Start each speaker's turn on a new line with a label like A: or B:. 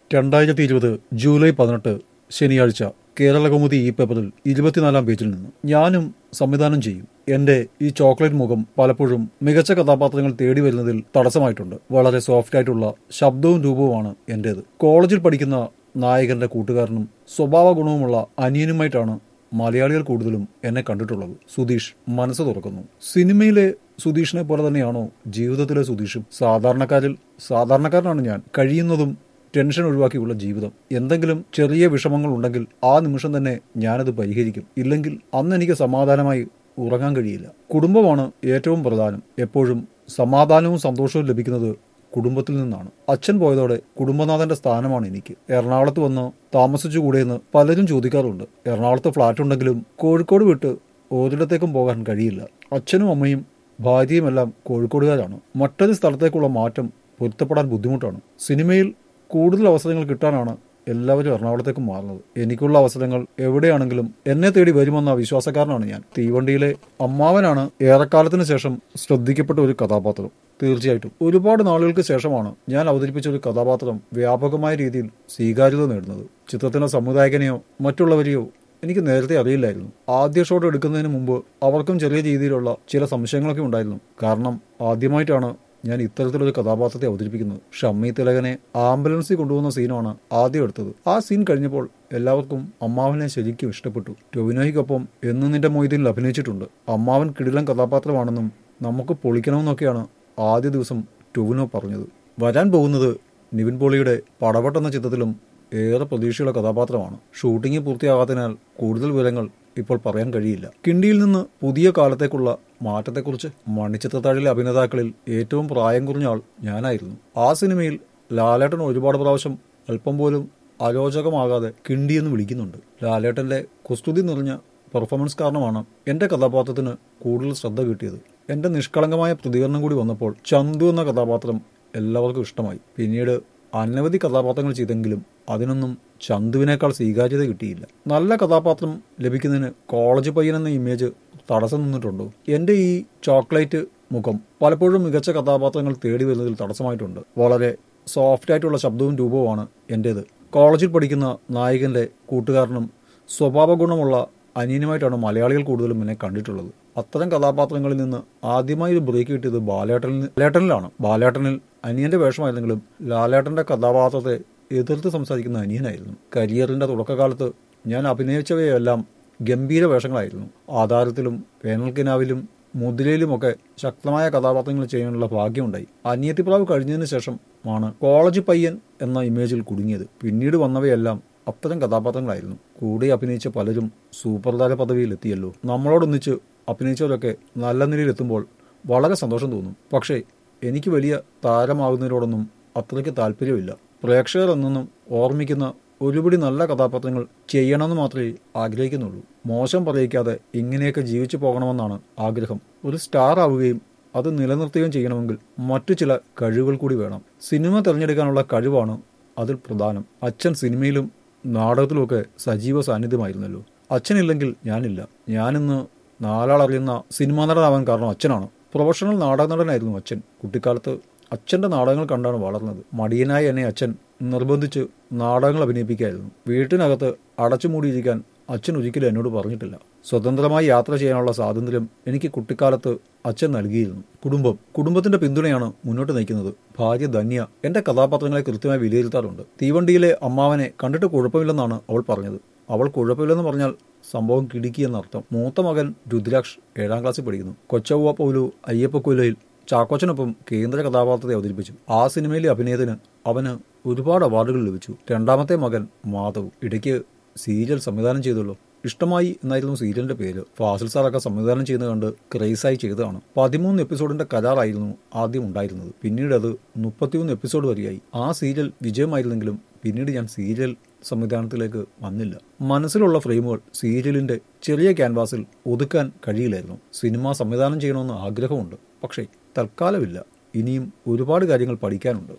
A: രണ്ടായിരത്തി ഇരുപത് ജൂലൈ പതിനെട്ട് ശനിയാഴ്ച കേരളകൗമുദി ഈ പേപ്പറിൽ ഇരുപത്തിനാലാം പേജിൽ നിന്ന് ഞാനും സംവിധാനം ചെയ്യും എന്റെ ഈ ചോക്ലേറ്റ് മുഖം പലപ്പോഴും മികച്ച കഥാപാത്രങ്ങൾ തേടി വരുന്നതിൽ തടസ്സമായിട്ടുണ്ട് വളരെ സോഫ്റ്റ് ആയിട്ടുള്ള ശബ്ദവും രൂപവുമാണ് എന്റേത് കോളേജിൽ പഠിക്കുന്ന നായകന്റെ കൂട്ടുകാരനും സ്വഭാവ ഗുണവുമുള്ള അനിയനുമായിട്ടാണ് മലയാളികൾ കൂടുതലും എന്നെ കണ്ടിട്ടുള്ളത് സുധീഷ് മനസ്സ് തുറക്കുന്നു സിനിമയിലെ സുധീഷിനെ പോലെ തന്നെയാണോ ജീവിതത്തിലെ സുധീഷും സാധാരണക്കാരിൽ സാധാരണക്കാരനാണ് ഞാൻ കഴിയുന്നതും ടെൻഷൻ ഒഴിവാക്കിയുള്ള ജീവിതം എന്തെങ്കിലും ചെറിയ വിഷമങ്ങൾ ഉണ്ടെങ്കിൽ ആ നിമിഷം തന്നെ ഞാനത് പരിഹരിക്കും ഇല്ലെങ്കിൽ അന്ന് എനിക്ക് സമാധാനമായി ഉറങ്ങാൻ കഴിയില്ല കുടുംബമാണ് ഏറ്റവും പ്രധാനം എപ്പോഴും സമാധാനവും സന്തോഷവും ലഭിക്കുന്നത് കുടുംബത്തിൽ നിന്നാണ് അച്ഛൻ പോയതോടെ കുടുംബനാഥന്റെ സ്ഥാനമാണ് എനിക്ക് എറണാകുളത്ത് വന്ന് താമസിച്ചുകൂടെയെന്ന് പലരും ചോദിക്കാറുണ്ട് എറണാകുളത്ത് ഫ്ലാറ്റ് ഉണ്ടെങ്കിലും കോഴിക്കോട് വിട്ട് ഒരിടത്തേക്കും പോകാൻ കഴിയില്ല അച്ഛനും അമ്മയും ഭാര്യയുമെല്ലാം കോഴിക്കോടുകാരാണ് മറ്റൊരു സ്ഥലത്തേക്കുള്ള മാറ്റം പൊരുത്തപ്പെടാൻ ബുദ്ധിമുട്ടാണ് സിനിമയിൽ കൂടുതൽ അവസരങ്ങൾ കിട്ടാനാണ് എല്ലാവരും എറണാകുളത്തേക്ക് മാറുന്നത് എനിക്കുള്ള അവസരങ്ങൾ എവിടെയാണെങ്കിലും എന്നെ തേടി വരുമെന്ന വിശ്വാസക്കാരനാണ് ഞാൻ തീവണ്ടിയിലെ അമ്മാവനാണ് ഏറെക്കാലത്തിന് ശേഷം ശ്രദ്ധിക്കപ്പെട്ട ഒരു കഥാപാത്രം തീർച്ചയായിട്ടും ഒരുപാട് നാളുകൾക്ക് ശേഷമാണ് ഞാൻ അവതരിപ്പിച്ച ഒരു കഥാപാത്രം വ്യാപകമായ രീതിയിൽ സ്വീകാര്യത നേടുന്നത് ചിത്രത്തിന്റെ സംവിധായകനെയോ മറ്റുള്ളവരെയോ എനിക്ക് നേരത്തെ അറിയില്ലായിരുന്നു ആദ്യ ഷോട്ട് എടുക്കുന്നതിന് മുമ്പ് അവർക്കും ചെറിയ രീതിയിലുള്ള ചില സംശയങ്ങളൊക്കെ ഉണ്ടായിരുന്നു കാരണം ആദ്യമായിട്ടാണ് ഞാൻ ഇത്തരത്തിലൊരു കഥാപാത്രത്തെ അവതരിപ്പിക്കുന്നത് ഷമ്മി തിലകനെ ആംബുലൻസിൽ കൊണ്ടുപോകുന്ന സീനാണ് ആദ്യം എടുത്തത് ആ സീൻ കഴിഞ്ഞപ്പോൾ എല്ലാവർക്കും അമ്മാവനെ ശരിക്കും ഇഷ്ടപ്പെട്ടു ടൊവിനോയ്ക്കൊപ്പം എന്നും നിന്റെ മൊയ്തീനിൽ അഭിനയിച്ചിട്ടുണ്ട് അമ്മാവൻ കിടിലൻ കഥാപാത്രമാണെന്നും നമുക്ക് പൊളിക്കണമെന്നൊക്കെയാണ് ആദ്യ ദിവസം ടൊവിനോ പറഞ്ഞത് വരാൻ പോകുന്നത് നിവിൻ പോളിയുടെ പടവട്ട് എന്ന ചിത്രത്തിലും ഏറെ പ്രതീക്ഷയുള്ള കഥാപാത്രമാണ് ഷൂട്ടിംഗ് പൂർത്തിയാകാത്തതിനാൽ കൂടുതൽ വിവരങ്ങൾ ഇപ്പോൾ പറയാൻ കഴിയില്ല കിണ്ടിയിൽ നിന്ന് പുതിയ കാലത്തേക്കുള്ള മാറ്റത്തെക്കുറിച്ച് മണിച്ചിത്രത്താഴിലെ അഭിനേതാക്കളിൽ ഏറ്റവും പ്രായം കുറഞ്ഞ ആൾ ഞാനായിരുന്നു ആ സിനിമയിൽ ലാലേട്ടൻ ഒരുപാട് പ്രാവശ്യം അല്പം പോലും അരോചകമാകാതെ കിണ്ടി എന്ന് വിളിക്കുന്നുണ്ട് ലാലേട്ടന്റെ കുസ്തുതി നിറഞ്ഞ പെർഫോമൻസ് കാരണമാണ് എന്റെ കഥാപാത്രത്തിന് കൂടുതൽ ശ്രദ്ധ കിട്ടിയത് എന്റെ നിഷ്കളങ്കമായ പ്രതികരണം കൂടി വന്നപ്പോൾ ചന്തു എന്ന കഥാപാത്രം എല്ലാവർക്കും ഇഷ്ടമായി പിന്നീട് അനവധി കഥാപാത്രങ്ങൾ ചെയ്തെങ്കിലും അതിനൊന്നും ചന്തുവിനേക്കാൾ സ്വീകാര്യത കിട്ടിയില്ല നല്ല കഥാപാത്രം ലഭിക്കുന്നതിന് കോളേജ് പയ്യൻ എന്ന ഇമേജ് തടസ്സം നിന്നിട്ടുണ്ടോ എന്റെ ഈ ചോക്ലേറ്റ് മുഖം പലപ്പോഴും മികച്ച കഥാപാത്രങ്ങൾ തേടി വരുന്നതിൽ തടസ്സമായിട്ടുണ്ട് വളരെ സോഫ്റ്റ് ആയിട്ടുള്ള ശബ്ദവും രൂപവുമാണ് എന്റേത് കോളേജിൽ പഠിക്കുന്ന നായകന്റെ കൂട്ടുകാരനും സ്വഭാവ ഗുണമുള്ള അനിയനുമായിട്ടാണ് മലയാളികൾ കൂടുതലും എന്നെ കണ്ടിട്ടുള്ളത് അത്തരം കഥാപാത്രങ്ങളിൽ നിന്ന് ആദ്യമായി ഒരു ബ്രേക്ക് കിട്ടിയത് ബാലേട്ടനിൽ ലാലേട്ടനിലാണ് ബാലേട്ടനിൽ അനിയന്റെ വേഷമായിരുന്നെങ്കിലും ലാലേട്ടന്റെ കഥാപാത്രത്തെ എതിർത്ത് സംസാരിക്കുന്ന അനിയനായിരുന്നു കരിയറിന്റെ തുടക്കകാലത്ത് ഞാൻ അഭിനയിച്ചവയെല്ലാം ഗംഭീര വേഷങ്ങളായിരുന്നു ആധാരത്തിലും വേനൽക്കിനാവിലും മുദ്രയിലുമൊക്കെ ശക്തമായ കഥാപാത്രങ്ങൾ ചെയ്യാനുള്ള ഭാഗ്യമുണ്ടായി അനിയത്തിപ്രാവ് കഴിഞ്ഞതിന് ശേഷമാണ് കോളേജ് പയ്യൻ എന്ന ഇമേജിൽ കുടുങ്ങിയത് പിന്നീട് വന്നവയെല്ലാം അത്തരം കഥാപാത്രങ്ങളായിരുന്നു കൂടെ അഭിനയിച്ച പലരും സൂപ്പർ താര പദവിയിലെത്തിയല്ലോ നമ്മളോടൊന്നിച്ച് അഭിനയിച്ചവരൊക്കെ നല്ല നിലയിലെത്തുമ്പോൾ വളരെ സന്തോഷം തോന്നും പക്ഷേ എനിക്ക് വലിയ താരമാകുന്നതിനോടൊന്നും അത്രയ്ക്ക് താല്പര്യമില്ല പ്രേക്ഷകർ എന്നൊന്നും ഓർമ്മിക്കുന്ന ഒരുപിടി നല്ല കഥാപാത്രങ്ങൾ ചെയ്യണമെന്ന് മാത്രമേ ആഗ്രഹിക്കുന്നുള്ളൂ മോശം പറയിക്കാതെ ഇങ്ങനെയൊക്കെ ജീവിച്ചു പോകണമെന്നാണ് ആഗ്രഹം ഒരു സ്റ്റാർ ആവുകയും അത് നിലനിർത്തുകയും ചെയ്യണമെങ്കിൽ മറ്റു ചില കഴിവുകൾ കൂടി വേണം സിനിമ തിരഞ്ഞെടുക്കാനുള്ള കഴിവാണ് അതിൽ പ്രധാനം അച്ഛൻ സിനിമയിലും നാടകത്തിലുമൊക്കെ സജീവ സാന്നിധ്യമായിരുന്നല്ലോ അച്ഛനില്ലെങ്കിൽ ഞാനില്ല ഞാനിന്ന് നാലാളറിയുന്ന സിനിമാ നടനാവാൻ കാരണം അച്ഛനാണ് പ്രൊഫഷണൽ നാടക നടനായിരുന്നു അച്ഛൻ കുട്ടിക്കാലത്ത് അച്ഛന്റെ നാടകങ്ങൾ കണ്ടാണ് വളർന്നത് മടിയനായ എന്നെ അച്ഛൻ നിർബന്ധിച്ച് നാടകങ്ങൾ അഭിനയിപ്പിക്കായിരുന്നു വീട്ടിനകത്ത് അടച്ചുമൂടിയിരിക്കാൻ അച്ഛൻ ഒരിക്കലും എന്നോട് പറഞ്ഞിട്ടില്ല സ്വതന്ത്രമായി യാത്ര ചെയ്യാനുള്ള സ്വാതന്ത്ര്യം എനിക്ക് കുട്ടിക്കാലത്ത് അച്ഛൻ നൽകിയിരുന്നു കുടുംബം കുടുംബത്തിന്റെ പിന്തുണയാണ് മുന്നോട്ട് നയിക്കുന്നത് ഭാര്യ ധന്യ എന്റെ കഥാപാത്രങ്ങളെ കൃത്യമായി വിലയിരുത്താറുണ്ട് തീവണ്ടിയിലെ അമ്മാവനെ കണ്ടിട്ട് കുഴപ്പമില്ലെന്നാണ് അവൾ പറഞ്ഞത് അവൾ കുഴപ്പമില്ലെന്ന് പറഞ്ഞാൽ സംഭവം കിടുക്കി എന്നർത്ഥം മൂത്ത മകൻ രുദ്രാക്ഷ് ഏഴാം ക്ലാസ്സിൽ പഠിക്കുന്നു കൊച്ചവ്വ പൗലു അയ്യപ്പക്കൊയിലയിൽ ചാക്കോച്ചനൊപ്പം കേന്ദ്ര കഥാപാത്രത്തെ അവതരിപ്പിച്ചു ആ സിനിമയിലെ അഭിനയത്തിന് അവന് ഒരുപാട് അവാർഡുകൾ ലഭിച്ചു രണ്ടാമത്തെ മകൻ മാധവ് ഇടയ്ക്ക് സീരിയൽ സംവിധാനം ചെയ്തുള്ളൂ ഇഷ്ടമായി എന്നായിരുന്നു സീരിയലിന്റെ പേര് ഫാസിൽ സാറൊക്കെ സംവിധാനം ചെയ്യുന്നത് കണ്ട് ക്രേസായി ചെയ്തതാണ് പതിമൂന്ന് എപ്പിസോഡിന്റെ കരാറായിരുന്നു ആദ്യം ഉണ്ടായിരുന്നത് പിന്നീട് അത് മുപ്പത്തിമൂന്ന് എപ്പിസോഡ് വരെയായി ആ സീരിയൽ വിജയമായിരുന്നെങ്കിലും പിന്നീട് ഞാൻ സീരിയൽ സംവിധാനത്തിലേക്ക് വന്നില്ല മനസ്സിലുള്ള ഫ്രെയിമുകൾ സീരിയലിന്റെ ചെറിയ ക്യാൻവാസിൽ ഒതുക്കാൻ കഴിയില്ലായിരുന്നു സിനിമ സംവിധാനം ചെയ്യണമെന്ന് ആഗ്രഹമുണ്ട് പക്ഷേ തൽക്കാലമില്ല ഇനിയും ഒരുപാട് കാര്യങ്ങൾ പഠിക്കാനുണ്ട്